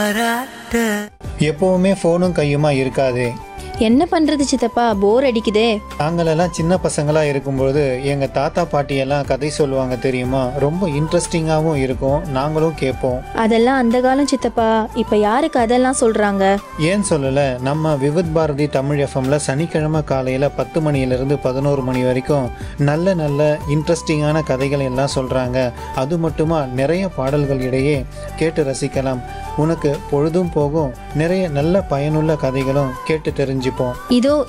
எப்பவுமே ஃபோனும் கையுமா இருக்காதே என்ன பண்றது சித்தப்பா போர் அடிக்குதே நாங்களெல்லாம் சின்ன பசங்களா இருக்கும்பொழுது எங்க தாத்தா பாட்டி எல்லாம் கதை சொல்லுவாங்க தெரியுமா ரொம்ப இன்ட்ரெஸ்டிங்காகவும் இருக்கும் நாங்களும் கேட்போம் அதெல்லாம் அந்த காலம் சித்தப்பா இப்ப யாருக்கு அதெல்லாம் சொல்றாங்க ஏன் சொல்லல நம்ம விவித் பாரதி தமிழ் எஃப்எம்ல சனிக்கிழமை காலையில பத்து மணியிலிருந்து பதினோரு மணி வரைக்கும் நல்ல நல்ல இன்ட்ரெஸ்டிங்கான கதைகள் எல்லாம் சொல்றாங்க அது மட்டுமா நிறைய பாடல்கள் இடையே கேட்டு ரசிக்கலாம் உனக்கு பொழுதும் போகும் நிறைய நல்ல பயனுள்ள கதைகளும் கேட்டு தெரிஞ்சுப்போம் இதோ